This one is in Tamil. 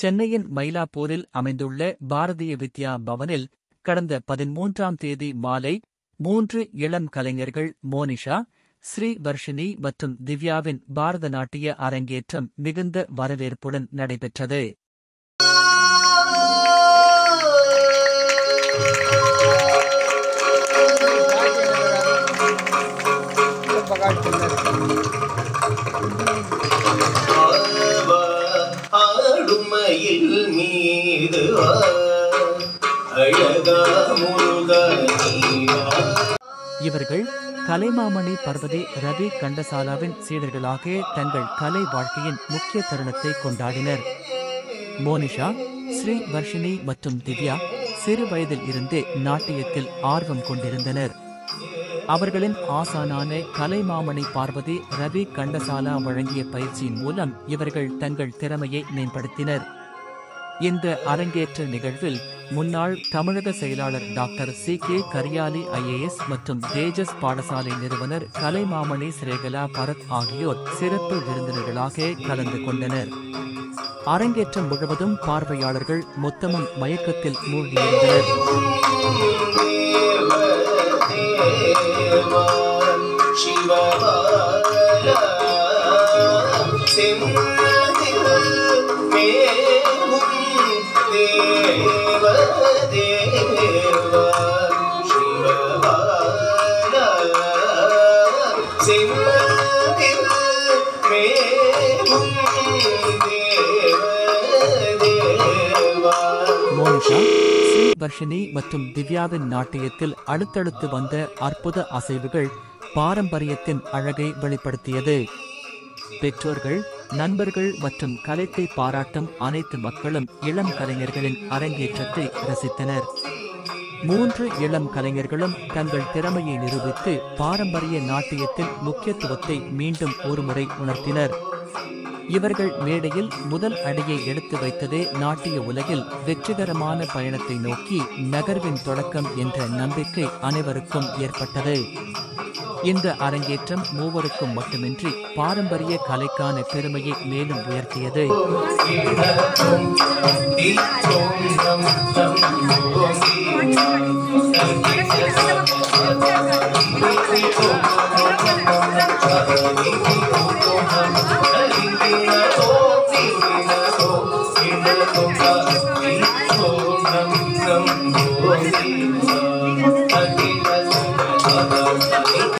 சென்னையின் மயிலாப்பூரில் அமைந்துள்ள பாரதிய வித்யா பவனில் கடந்த பதிமூன்றாம் தேதி மாலை மூன்று இளம் கலைஞர்கள் மோனிஷா ஸ்ரீ வர்ஷினி மற்றும் திவ்யாவின் பாரத நாட்டிய அரங்கேற்றம் மிகுந்த வரவேற்புடன் நடைபெற்றது ஆவா, ஆடுமயில் மீது வா, அழகா முருகா நீவா. இவர்கள் கலைமாமணி பர்வதி ரவி கண்டசாலாவின் சீடர்களாக தங்கள் கலை வாழ்க்கையின் முக்கிய தருணத்தை கொண்டாடினர் மோனிஷா ஸ்ரீ வர்ஷினி மற்றும் திவ்யா சிறு வயதில் இருந்தே நாட்டியத்தில் ஆர்வம் கொண்டிருந்தனர் அவர்களின் ஆசானான கலைமாமணி பார்வதி ரவி கண்டசாலா வழங்கிய பயிற்சியின் மூலம் இவர்கள் தங்கள் திறமையை மேம்படுத்தினர் இந்த அரங்கேற்ற நிகழ்வில் முன்னாள் தமிழக செயலாளர் doctor C K Kariyali IAS மற்றும் தேஜஸ் பாடசாலை நிறுவனர் கலைமாமணி சிரேகலா பரத் ஆகியோர் சிறப்பு விருந்தினர்களாக கலந்து கொண்டனர் அரங்கேற்றம் முழுவதும் பார்வையாளர்கள் மொத்தமும் மயக்கத்தில் மூழ்கியிருந்தனர் தேவா, சிவபாலா, செந்தில் மேவும் தேவ தேவா, சிவபாலா, செந்தில் மேவும் தேவ தேவா. மோனிஷா ஸ்ரீ வர்ஷினி மற்றும் திவ்யாவின் நாட்டியத்தில் அடுத்தடுத்து வந்த அற்புத அசைவுகள் பாரம்பரியத்தின் அழகை வெளிப்படுத்தியது பெற்றோர்கள் நண்பர்கள் மற்றும் கலைத்தை பாராட்டும் அனைத்து மக்களும் இளம் கலைஞர்களின் அரங்கேற்றத்தை ரசித்தனர் மூன்று இளம் கலைஞர்களும் தங்கள் திறமையை நிரூபித்து பாரம்பரிய நாட்டியத்தின் முக்கியத்துவத்தை மீண்டும் ஒருமுறை உணர்த்தினர் இவர்கள் மேடையில் முதல் அடியை எடுத்து வைத்ததே நாட்டிய உலகில் வெற்றிகரமான பயணத்தை நோக்கி நகர்வின் தொடக்கம் என்ற நம்பிக்கை அனைவருக்கும் ஏற்பட்டது இந்த அரங்கேற்றம் மூவருக்கும் மட்டுமின்றி பாரம்பரிய கலைக்கான பெருமையை மேலும் உயர்த்தியது Oh